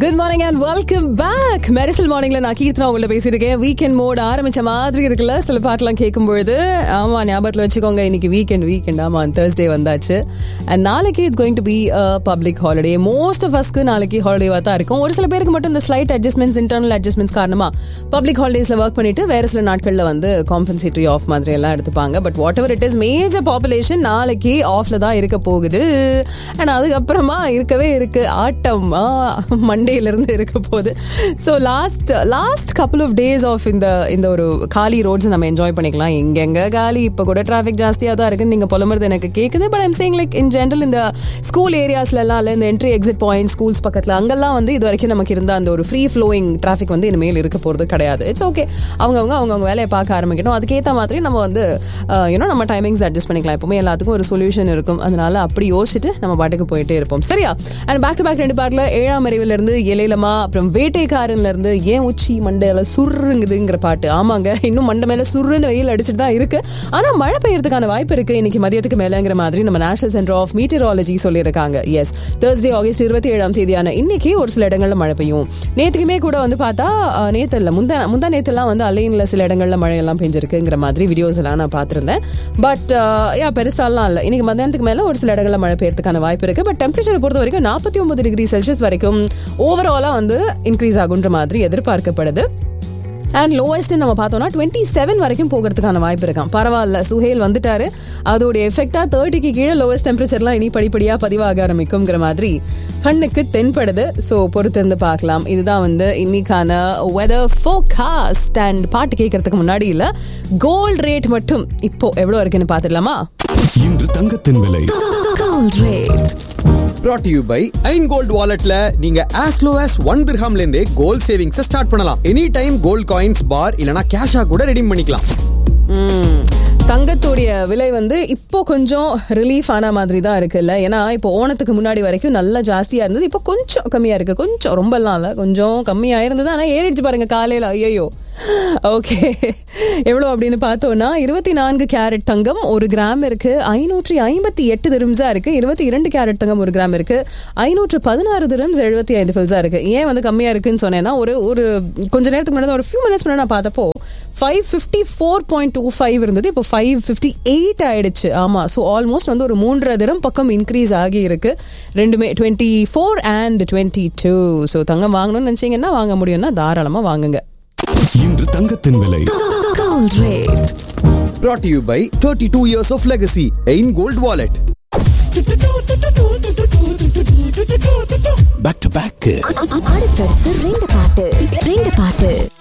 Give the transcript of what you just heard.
Good morning and welcome back மெரிசல் மார்னிங்ல நான் கீர்த்தனா உள்ள பேசியிருக்கேன் வீக்கெண்ட் மோட் ஆரம்பிச்ச மாதிரி இருக்குல்ல சில பாட்டெல்லாம் கேட்கும்பொழுது ஆமா ஞாபகத்தில் வச்சுக்கோங்க இன்னைக்கு வீக்கெண்ட் வீக்கெண்ட் ஆமா தேர்ஸ்டே வந்தாச்சு அண்ட் நாளைக்கு it's going to be public holiday most of அஸ்க்கு நாளைக்கு ஹாலிடேவா தான் இருக்கும் ஒரு சில பேருக்கு மட்டும் இந்த ஸ்லைட் அட்ஜஸ்ட்மெண்ட்ஸ் இன்டர்னல் அட்ஜஸ்ட்மெண்ட்ஸ் காரணமா பப்ளிக் ஹாலிடேஸ்ல ஒர்க் பண்ணிட்டு வேற சில நாட்கள்ல வந்து காம்பன்சேட்டரி ஆஃப் மாதிரி எல்லாம் எடுத்துப்பாங்க but whatever it is major population நாளைக்கு ஆஃப்ல தான் இருக்க போகுது அண்ட் அதுக்கப்புறமா இருக்கவே இருக்கு ஆட்டம் மண்டேல இருந்து இருக்க போகுது so last last couple of days off இந்த இந்த ஒரு காலி ரோட்ஸ் நம்ம என்ஜாய் பண்ணிக்கலாம் எங்கெங்க காலி இப்போ கூட டிராஃபிக் ஜாஸ்தியாக தான் இருக்குன்னு நீங்கள் புலம்புறது எனக்கு கேட்குது but I'm saying like in general இந்த ஸ்கூல் ஏரியாஸ்லாம் இல்லை இந்த என்ட்ரி எக்ஸிட் பாயிண்ட் ஸ்கூல்ஸ் பக்கத்தில் அங்கெல்லாம் வந்து இது வரைக்கும் நமக்கு இருந்த அந்த ஒரு ஃப்ரீ ஃப்ளோயிங் டிராஃபிக் வந்து இனிமேல் இருக்க போகிறது கிடையாது இட்ஸ் ஓகே அவங்கவுங்க அவங்கவுங்க வேலையை பார்க்க ஆரம்பிக்கணும் அதுக்கேற்ற மாதிரி நம்ம வந்து யூனோ நம்ம டைமிங்ஸ் அட்ஜஸ்ட் பண்ணிக்கலாம் எப்பவுமே எல்லாத்துக்கும் ஒரு சொல்யூஷன் இருக்கும் அதனால அப்படி யோசிச்சுட்டு நம்ம பாட்டுக்கு போயிட்டே இருப்போம் சரியா அண்ட் பேக் டு பேக் ரெண்டு பாட்டில் ஏழாம் அறிவுல இருந்து இலையிலமா அப்புறம் வேட்டைக்காரன்ல இருந்து ஏன் உச்சி மண்டையில சுருங்குதுங்கிற பாட்டு ஆமாங்க இன்னும் மண்டை மேல சுருன்னு வெயில் அடிச்சுட்டு தான் இருக்கு ஆனா மழை பெய்யறதுக்கான வாய்ப்பு இருக்கு இன்னைக்கு மதியத்துக்கு மேலங்கிற மாதிரி நம்ம நேஷனல் சென்டர் ஆஃப் மீட்டராலஜி சொல்லியிருக்காங்க எஸ் தேர்ஸ்டே ஆகஸ்ட் இருபத்தி ஏழாம் தேதியான இன்னைக்கு ஒரு சில இடங்கள்ல மழை பெய்யும் நேற்றுக்குமே கூட வந்து பார்த்தா அஹ், நேத்து இல்ல முந்தா முந்தா நேத்துலாம் வந்து அலைன்ல சில இடங்கள்ல மழை எல்லாம் பெஞ்சிருக்குங்கிற மாதிரி வீடியோஸ் எல்லாம் நான் பார்த்திருந்தேன் பட் யா பெருசாலாம் இல்லை இன்னைக்கு மத்தியானத்துக்கு மேல ஒரு சில இடங்கள்ல மழை பெய்யறதுக்கான வாய்ப்பு இருக்கு பட் டெம்பரேச்சர் பொறுத்த வரைக்கும் நாற்பத்தி ஒன்பது டிகிரி செல்சியஸ் வரைக்கும் ஓவராலா வந்து இன்க்ரீஸ் ஆகுன்ற மாதிரி எதிர்பார்க்கப்படுது அண்ட் லோவஸ்ட் நம்ம பார்த்தோம்னா டுவெண்ட்டி செவன் வரைக்கும் போகிறதுக்கான வாய்ப்பு இருக்கான் பரவாயில்ல சுஹேல் வந்துட்டாரு அதோட எஃபெக்டா தேர்ட்டிக்கு கீழே லோவஸ்ட் டெம்பரேச்சர்லாம் இனி படிப்படியாக பதிவாக ஆரம்பிக்குங்கிற மாதிரி கண்ணுக்கு தென்படுது ஸோ பொறுத்திருந்து பார்க்கலாம் இதுதான் வந்து இன்னைக்கான வெதர் ஃபோகாஸ்ட் அண்ட் பாட்டு கேட்கறதுக்கு முன்னாடி இல்லை கோல்ட் ரேட் மட்டும் இப்போ எவ்வளோ இருக்குன்னு பார்த்துடலாமா இன்று தங்கத்தின் விலை Gold rate. brought to you by Ain gold வாலெட்ல நீங்க as low as ஒன் திர்ஹாம்ல இருந்தே கோல்ட் சேவிங்ஸ் ஸ்டார்ட் பண்ணலாம் any time gold coins bar இல்லனா கேஷா கூட ரெடீம் பண்ணிக்கலாம் ம். தங்கத்துடைய விலை வந்து இப்போ கொஞ்சம் ரிலீஃப் ஆன மாதிரி தான் இருக்குல்ல ஏன்னா இப்போ ஓணத்துக்கு முன்னாடி வரைக்கும் நல்லா ஜாஸ்தியா இருந்தது இப்போ கொஞ்சம் கம்மியா இருக்கு கொஞ்சம் ரொம்பலாம் இல்ல கொஞ்சம் கம்மியா இருந்தது ஆனா ஏறிடுச்சு பாருங்க காலையில ஐயோ ஓகே எவ்வளோ அப்படின்னு பார்த்தோம்னா இருபத்தி நான்கு கேரட் தங்கம் ஒரு கிராம் இருக்கு ஐநூற்றி ஐம்பத்தி எட்டு திரும்ஸா இருக்கு இருபத்தி இரண்டு கேரட் தங்கம் ஒரு கிராம் இருக்கு ஐநூற்று பதினாறு திரும்ஸ் எழுபத்தி ஐந்து ஃபில்ஸா இருக்கு ஏன் வந்து கம்மியா இருக்குன்னு சொன்னேன்னா ஒரு ஒரு கொஞ்ச நேரத்துக்கு முன்னாடி ஒரு ஃபியூ மினிட்ஸ் முன்னாடி நான் பார்த்தப்போ five fifty four point two five இருந்தது இப்போ ஃபைவ் ஃபிஃப்டி எயிட் ஆயிடுச்சு ஆமாம் ஸோ ஆல்மோஸ்ட் வந்து ஒரு மூன்றரை தினம் பக்கம் இன்க்ரீஸ் ஆகி இருக்கு ரெண்டுமே twenty four and twenty two so தங்கம் வாங்கணும்னு நினச்சிங்கன்னா வாங்க முடியும்னா தாராளமாக வாங்குங்க இன்று தங்கத்தின் விலை Gold rate. brought to you by 32 years of legacy Ain gold wallet back to back அடுத்தடுத்து ரெண்டு பாட்டு ரெண்டு பாட்டு